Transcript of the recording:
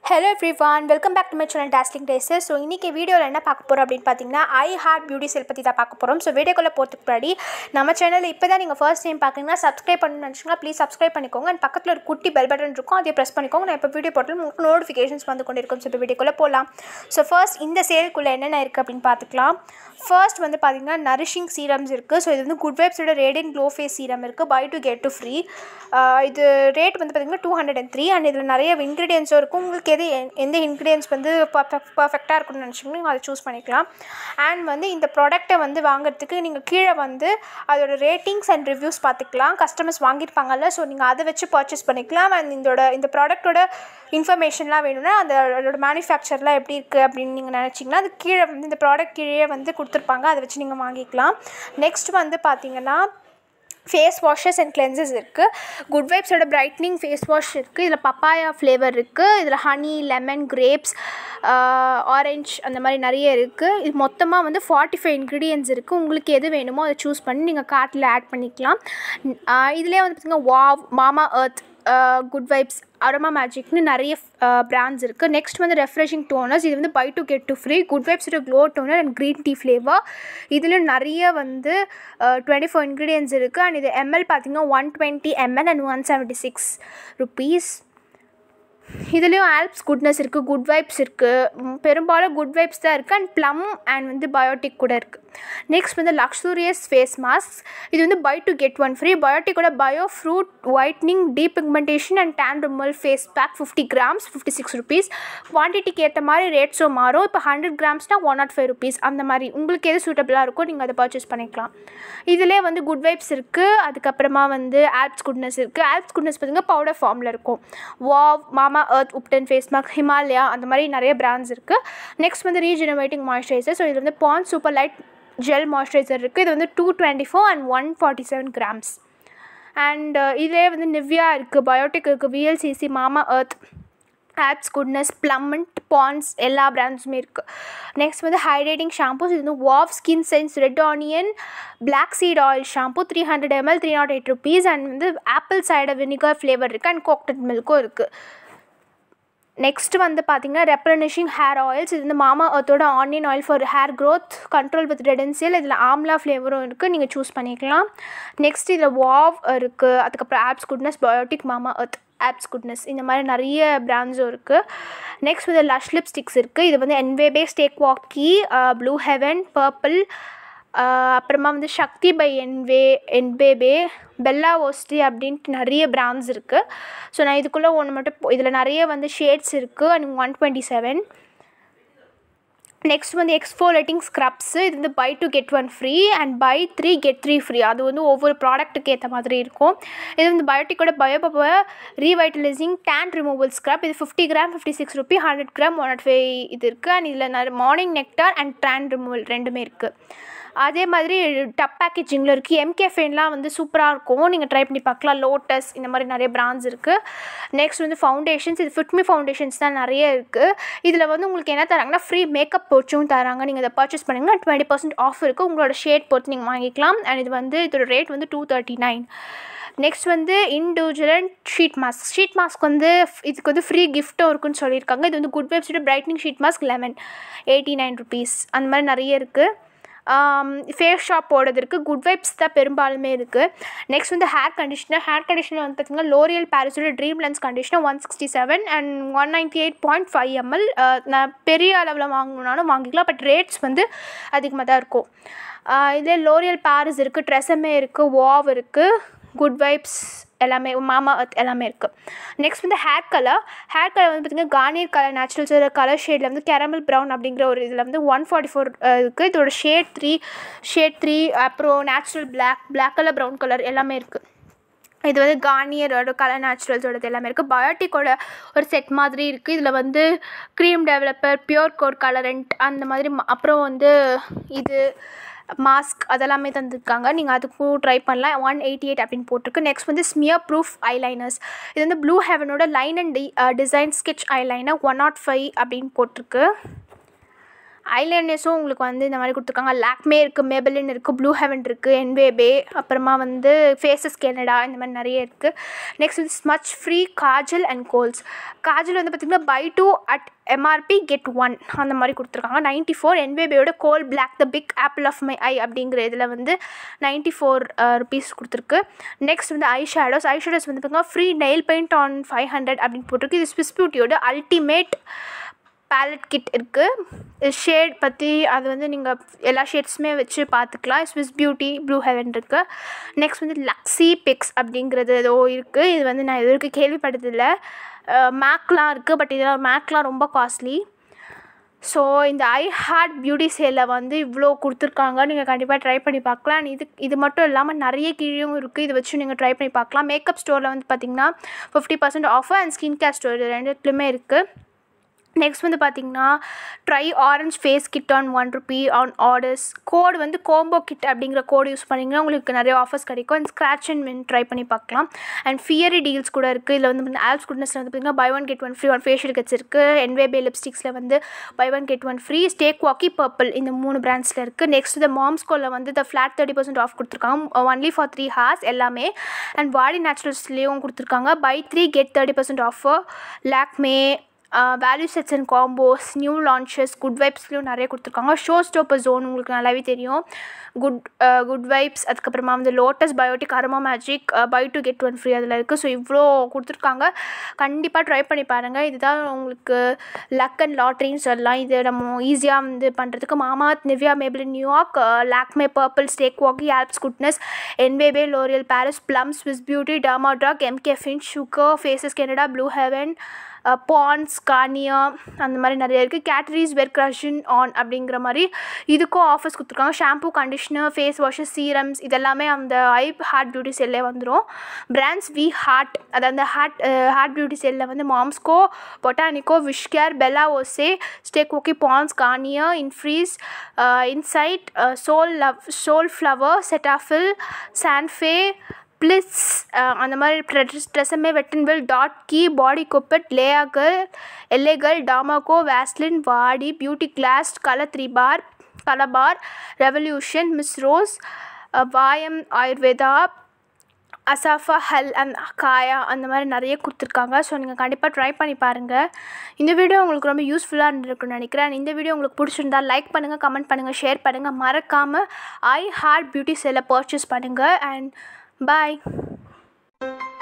hello everyone welcome back to my channel dazzling daisies so இன்றைக்கி வீடியோவில் என்ன பார்க்க போகிறோம் அப்படின்னு பார்த்தீங்கன்னா ஐ ஹார்ட் பியூட்டி செல் பற்றி தான் பார்க்க போகிறோம் ஸோ வீடியோக்குள்ளே போகிறதுக்கு முன்னாடி நம்ம சேனல் இப்போ தான் நீங்கள் ஃபர்ஸ்ட் டைம் பார்க்குறீங்கன்னா சப்ஸ்கிரைப் பண்ணணும்னு நினச்சிங்கன்னா ப்ளீஸ் சப்ஸ்கிரைப் பண்ணிக்கோங்க அண்ட் பக்கத்தில் ஒரு குட்டி பெல் பட்டன் இருக்கும் அதை ப்ரெஸ் பண்ணிக்கோங்க நான் இப்போ வீடியோ போட்டாலும் உங்களுக்கு நோட்டிஃபிகேஷன்ஸ் வந்து கொண்டு இருக்கும் ஸோ இப்போ வீடியோக்குள்ளே போகலாம் ஸோ ஃபர்ஸ்ட் இந்த சேலுக்குள்ளே என்னென்ன இருக்குது அப்படின்னு பார்த்துக்கலாம் ஃபர்ஸ்ட் வந்து பார்த்தீங்கன்னா நரிஷிங் சீரம்ஸ் இருக்குது ஸோ இது வந்து குட் வைப்ஸோட ரேடியன் க்ளோ ஃபேஸ் சீரம் இருக்குது buy two get two free இது ரேட் வந்து பார்த்தீங்கன்னா two hundred and three and இதில் நிறைய இன்க்ரீடியன்ஸும் இருக்கும் உங்களுக்கு எது எ- எந்த இன்க்ரீடியன்ஸ் வந்து பர்ஃபெக்ட் பர்ஃபெக்டாக இருக்கும்னு நினச்சிங்கன்னா நீங்கள் அதை சூஸ் பண்ணிக்கலாம் அண்ட் வந்து இந்த ப்ராடக்ட்டை வந்து வாங்குறதுக்கு நீங்கள் கீழே வந்து அதோட ரேட்டிங்ஸ் அண்ட் ரிவ்யூஸ் பார்த்துக்கலாம் கஸ்டமர்ஸ் வாங்கியிருப்பாங்கல்ல ஸோ நீங்கள் அதை வச்சு பர்ச்சேஸ் பண்ணிக்கலாம் அண்ட் இதோட இந்த ப்ராடக்ட்டோட இன்ஃபர்மேஷன்லாம் வேணும்னா அந்த அதோட மேனுஃபேக்சர்லாம் எப்படி இருக்குது அப்படின்னு நீங்கள் நினச்சிங்கன்னா அது கீழே வந்து இந்த ப்ராடக்ட் கீழே வந்து கொடுத்துருப்பாங்க அதை வச்சு நீங்கள் வாங்கிக்கலாம் நெக்ஸ்ட் வந்து பார்த்தீங்கன்னா ஃபேஸ் வாஷஸ் அண்ட் கிளென்சஸ் இருக்குது குட் வைப்ஸோட பிரைட்னிங் ஃபேஸ் வாஷ் இருக்குது இதில் பப்பாயா ஃப்ளேவர் இருக்குது இதில் ஹனி லெமன் கிரேப்ஸ் ஆரஞ்ச் அந்த மாதிரி நிறைய இருக்குது இது மொத்தமாக வந்து ஃபார்ட்டி ஃபைவ் இன்க்ரீடியன்ஸ் இருக்குது உங்களுக்கு எது வேணுமோ அதை சூஸ் பண்ணி நீங்கள் கார்ட்டில் ஆட் பண்ணிக்கலாம் இதிலே வந்து பார்த்திங்கன்னா வாவ் Mamaearth Good Vibes Aroma மேஜிக்னு நிறைய பிராண்ட்ஸ் இருக்குது நெக்ஸ்ட் வந்து ரெஃப்ரெஷிங் டோனர்ஸ் இது வந்து buy two get two free Good வைப்ஸோட glow toner and green tea flavour இதில் நிறைய வந்து டுவெண்ட்டி ஃபோர் இன்க்ரீடியன்ஸ் இருக்குது அண்ட் இது எம்எல் பார்த்தீங்கன்னா one twenty ML and one seventy six rupees இதுலேயும் ஆல்ப்ஸ் குட்னஸ் இருக்குது குட் வைப்ஸ் இருக்குது பெரும்பாலும் குட் வைப்ஸ் தான் இருக்குது அண்ட் ப்ளம் அண்ட் வந்து பயோட்டிக் கூட இருக்குது நெக்ஸ்ட் வந்து லக்ஸூரியஸ் ஃபேஸ் மாஸ்க் இது வந்து buy two get one free பயோட்டிக்கோட bio fruit whitening deep pigmentation and tan removal face pack fifty grams fifty six rupees குவான்டிட்டிக்கு ஏற்ற மாதிரி ரேட்ஸும் மாறும் இப்போ ஹண்ட்ரட் கிராம்ஸ்னால் ஒன் நாட் ஃபைவ் ருபீஸ் அந்த மாதிரி உங்களுக்கு எது சூட்டபிளாக இருக்கோ நீங்கள் அதை பர்ச்சேஸ் பண்ணிக்கலாம் இதிலே வந்து குட் வைப்ஸ் இருக்குது அதுக்கப்புறமா வந்து ஆல்ப்ஸ் குட்னஸ் இருக்குது ஆல்ப்ஸ் குட்னஸ் பார்த்திங்கன்னா பவுடர் ஃபார்மில் இருக்கும் வாவ் Mamaearth ubtan face mask Himalaya அந்த மாதிரி நிறைய பிராண்ட்ஸ் இருக்குது நெக்ஸ்ட் வந்து ரீஜெனரேட்டிங் மாய்ஸ்சரைசர் ஸோ இது வந்து Pond's super light gel moisturiser இருக்குது இது வந்து two twenty four and one forty seven grams and இதே வந்து நிவ்யா இருக்குது பயோட்டிக் இருக்குது VLCC Mamaearth Alps Goodness Plum and Pond's எல்லா பிராண்ட்ஸுமே இருக்குது நெக்ஸ்ட் வந்து ஹைட்ரேட்டிங் ஷாம்பூஸ் இது வந்து வாவ் Skin Science red onion black seed oil shampoo three hundred ML three nought eight rupees and வந்து ஆப்பிள் சைடர் வினிகர் ஃப்ளேவர் இருக்குது அண்ட் கோக்டட் மில்க்கும் இருக்குது நெக்ஸ்ட் வந்து பார்த்தீங்கன்னா ரெப்ரனிஷிங் ஹேர் ஆயில்ஸ் இது வந்து மாமா அர்த்தோட onion oil for hair growth control with redensyl இதில் ஆம்லா ஃப்ளேவரும் இருக்குது நீங்கள் சூஸ் பண்ணிக்கலாம் நெக்ஸ்ட் இதில் வாவ் இருக்குது அதுக்கப்புறம் ஆப்ஸ் குட்னஸ் பயோட்டிக் மாமா அர்த் ஆப்ஸ் குட்னஸ் இந்த மாதிரி நிறைய பிராண்ட்ஸும் இருக்குது நெக்ஸ்ட் வந்து லஷ் லிப்ஸ்டிக்ஸ் இருக்குது இது வந்து என்வேபே ஸ்டேக் வாக்கி ப்ளூ ஹெவன் பர்பிள் அப்புறமா வந்து சக்தி பை என்வே என்பேபே பெல்லா ஓஸ்டி அப்படின்ட்டு நிறைய பிராண்ட்ஸ் இருக்குது ஸோ நான் இதுக்குள்ளே ஒன்று மட்டும் இதில் நிறைய வந்து ஷேட்ஸ் இருக்குது and one twenty seven next வந்து எக்ஸ்ஃபோலேட்டிங் ஸ்க்ரப்ஸு இது வந்து buy two get one free and buy three get three free அது வந்து ஒவ்வொரு ப்ராடக்ட்டுக்கு ஏற்ற மாதிரி இருக்கும் இது வந்து பயோட்டிக்கோட பயோபப்ப ரீவைட்டலைசிங் டேன் ரிமூவல் ஸ்க்ரப் இது fifty gram fifty six rupee hundred gram one nought five இது இருக்குது அண்ட் இதில் நிறைய morning nectar and tan removal ரெண்டுமே இருக்குது அதே மாதிரி டப் பேக்கேஜிங்கில் இருக்குது எம்கே ஃபேன்லாம் வந்து சூப்பராக இருக்கும் நீங்கள் ட்ரை பண்ணி பார்க்கலாம் லோட்டஸ் இந்த மாதிரி நிறைய பிராண்ட்ஸ் இருக்குது நெக்ஸ்ட் வந்து ஃபவுண்டேஷன்ஸ் இது ஃபிட்மி ஃபவுண்டேஷன்ஸ் தான் நிறைய இருக்குது இதில் வந்து உங்களுக்கு என்ன தராங்கன்னா ஃப்ரீ மேக்கப் பவுச்சும் தராங்க நீங்கள் இதை பர்ச்சேஸ் பண்ணிங்கன்னா டுவெண்ட்டி பர்சன்ட் ஆஃப் இருக்குது உங்களோட ஷேட் பொறுத்து நீங்கள் வாங்கிக்கலாம் அண்ட் இது வந்து இதோட ரேட் வந்து டூ தேர்ட்டி நைன் நெக்ஸ்ட் வந்து individual sheet mask sheet mask வந்து f- இதுக்கு வந்து ஃப்ரீ கிஃப்ட்டும் இருக்குன்னு சொல்லியிருக்காங்க இது வந்து good website brightening sheet mask lemon eighty nine rupees அந்த மாதிரி நிறைய இருக்குது ஃபேஸ் ஷாப் போடுறது இருக்குது குட் வைப்ஸ் தான் பெரும்பாலுமே இருக்குது நெக்ஸ்ட் வந்து ஹேர் கண்டிஷனர் ஹேர் கண்டிஷனர் வந்து பார்த்திங்கன்னா லோரியல் பாரிஸோட Dream Lengths conditioner one sixty seven and one ninety eight point five ML நான் பெரிய அளவில் வாங்கணுன்னாலும் வாங்கிக்கலாம் பட் ரேட்ஸ் வந்து அதிகமாக தான் இருக்கும் ஆஹ் இதே லோரியல் பாரிஸ் இருக்குது ட்ரெஸ்ஸமே இருக்குது வாவ் இருக்குது குட் வைப்ஸ் எல்லாமே மாமா earth எல்லாமே இருக்குது நெக்ஸ்ட் வந்து ஹேர் கலர் ஹேர் கலர் வந்து பார்த்திங்கன்னா கார்னியர் கலர் நேச்சுரல்ஸோட கலர் ஷேடில் வந்து கேரமல் ப்ரௌன் அப்படிங்கிற ஒரு இதில் வந்து ஒன் ஃபார்ட்டி ஃபோர் இருக்குது இதோட ஷேட் த்ரீ ஷேட் த்ரீ அப்புறம் natural black black colour brown colour எல்லாமே இருக்குது இது வந்து கார்னியரோட கலர் நேச்சுரல்ஸோடது எல்லாமே இருக்குது பயோட்டிக்கோட ஒரு செட் மாதிரி இருக்குது இதில் வந்து cream developer pure coat colourant அந்த மாதிரி ம- அப்புறம் வந்து இது மாஸ்க் அதெல்லாமே தந்திருக்காங்க நீங்கள் அதுக்கும் ட்ரை பண்ணலாம் ஒன் எயிட்டி எயிட் அப்படின்னு போட்டிருக்கு நெக்ஸ்ட் வந்து ஸ்மியர் ப்ரூஃப் ஐலைனர்ஸ் இது வந்து ப்ளூ ஹெவனோட line and D design sketch eyeliner one nought five அப்படின்னு போட்டிருக்கு ஐலைனர்ஸும் உங்களுக்கு வந்து இந்த மாதிரி கொடுத்துருக்காங்க லாக்மே இருக்குது மேபலின் இருக்குது ப்ளூ ஹெவன் இருக்குது என்வேபே அப்புறமா வந்து ஃபேஸஸ் கெனடா இந்த மாதிரி நிறைய இருக்குது நெக்ஸ்ட் வந்து smudge free kajal and kohls kajal வந்து பார்த்திங்கன்னா buy two at MRP get one அந்த மாதிரி கொடுத்துருக்காங்க நைன்ட்டி ஃபோர் என்வேபியோட kohl black the big apple of my eye அப்படிங்கிற இதில் வந்து நைன்ட்டி ஃபோர் ருபீஸ் கொடுத்துருக்கு நெக்ஸ்ட் வந்து ஐ ஷேடோஸ் ஐ ஷேடோஸ் வந்து பார்த்திங்கன்னா free nail paint on five hundred அப்படின்னு போட்டிருக்கு இது ஸ்விஸ் பியூட்டியோட அல்டிமேட் பேலட் கிட் இருக்குது ஷேட் பற்றி அது வந்து நீங்கள் எல்லா ஷேட்ஸுமே வச்சு பார்த்துக்கலாம் ஸ்விஸ் பியூட்டி ப்ளூ ஹெவன் இருக்குது நெக்ஸ்ட் வந்து லக்ஸி பிக்ஸ் அப்படிங்கிறது ஏதோ இருக்குது இது வந்து நான் இது வரைக்கும் கேள்விப்பட்டதில்லை மேக்லாம் இருக்குது பட் இதெல்லாம் மேக்லாம் ரொம்ப காஸ்ட்லி ஸோ இந்த ஐ ஹார்ட் பியூட்டி சேலில் வந்து இவ்வளோ கொடுத்துருக்காங்க நீங்கள் கண்டிப்பாக ட்ரை பண்ணி பார்க்கலாம் And இது இது மட்டும் இல்லாமல் நிறைய கீழேயும் இருக்குது இதை வச்சு நீங்கள் ட்ரை பண்ணி பார்க்கலாம் மேக்கப் ஸ்டோரில் வந்து பார்த்திங்கன்னா fifty percent offer and skin care store இது ரெண்டுத்துலையுமே இருக்குது நெக்ஸ்ட் வந்து பார்த்தீங்கன்னா dry orange face kit on one rupee on orders code வந்து கோம்போ கிட் அப்படிங்கிற கோடு யூஸ் பண்ணிங்கன்னா உங்களுக்கு நிறைய ஆஃபர்ஸ் கிடைக்கும் and scratch and win try பண்ணி பார்க்கலாம் அண்ட் ஃபியரி டீல்ஸ் கூட இருக்குது இதில் வந்து ஆல்ஸ் குட்னஸில் வந்து பார்த்தீங்கன்னா buy one get one free one facial kits இருக்குது என்வேபே லிப்ஸ்டிக்ஸில் வந்து buy one get one free stay வாக்கி பர்பிள் இந்த மூணு பிராண்ட்ஸில் இருக்குது நெக்ஸ்ட் இந்த மாம்ஸ்கோவில் வந்து the flat thirty percent off கொடுத்துருக்காங்க ஒன்லி ஃபார் த்ரீ ஹார்ஸ் எல்லாமே அண்ட் பாடி நேச்சுரல்ஸ்லேயும் கொடுத்துருக்காங்க buy three get thirty percent offer Lakme value sets and combos new launches good வைப்ஸ்லையும் நிறைய கொடுத்துருக்காங்க ஷோ ஸ்டோப்பர் ஜோன் உங்களுக்கு நல்லாவே தெரியும் குட் குட் வைப்ஸ் அதுக்கப்புறமா வந்து Lotus Biotique Aroma Magic buy two get one free அதில் இருக்குது ஸோ இவ்வளோ கொடுத்துருக்காங்க கண்டிப்பாக ட்ரை பண்ணி பாருங்கள் இதுதான் உங்களுக்கு லக் அண்ட் லாட்ரின்னு சொல்லலாம் இது நம்ம ஈஸியாக வந்து பண்ணுறதுக்கு Mamaearth Nivea Maybelline New York Lakme Purplle stay வாக்கி Alps goodness NY Bae L'Oreal Paris Plum Swiss beauty Dermatrack mCaffeine Sugar Faces Canada Blue Heaven Pond's Garnier அந்த மாதிரி நிறைய இருக்குது கேட்டரிஸ் வெர் க்ரஷன் ஆன் அப்படிங்கிற மாதிரி இதுக்கும் ஆஃபர்ஸ் கொடுத்துருக்காங்க shampoo conditioner face washes serums இதெல்லாமே அந்த ஐ ஹார்ட் பியூட்டி செல்லே வந்துடும் பிராண்ட்ஸ் வி ஹார்ட் அது அந்த ஹார்ட் ஹார்ட் பியூட்டி செல்லில் வந்து Moms Co Botanico WishCare Bella Oshea stay okay Pond's Garnier Innisfree inside soul love soul flower Cetaphil Sanfe Plix அந்த மாதிரி ட்ரெஸ் ட்ரெஸ்ஸுமே Wet n Wild dot key body Cupid லேயாகல் எல்லேகல் டாமாகோ Vaseline Vaadi beauty glass colour three bar Colorbar Revolution Miss Rose வாயம் ஆயுர்வேதா அசாஃபா ஹெல் அண்ட் காயா அந்த மாதிரி நிறைய கொடுத்துருக்காங்க ஸோ நீங்கள் கண்டிப்பாக ட்ரை பண்ணி பாருங்கள் இந்த வீடியோ உங்களுக்கு ரொம்ப யூஸ்ஃபுல்லாக இருந்திருக்குன்னு நினைக்கிறேன் இந்த வீடியோ உங்களுக்கு பிடிச்சிருந்தா லைக் பண்ணுங்கள் கமெண்ட் பண்ணுங்கள் ஷேர் பண்ணுங்கள் மறக்காமல் ஐ ஹார்ட் பியூட்டி செல்லை பர்ச்சேஸ் பண்ணுங்கள் அண்ட் பாய்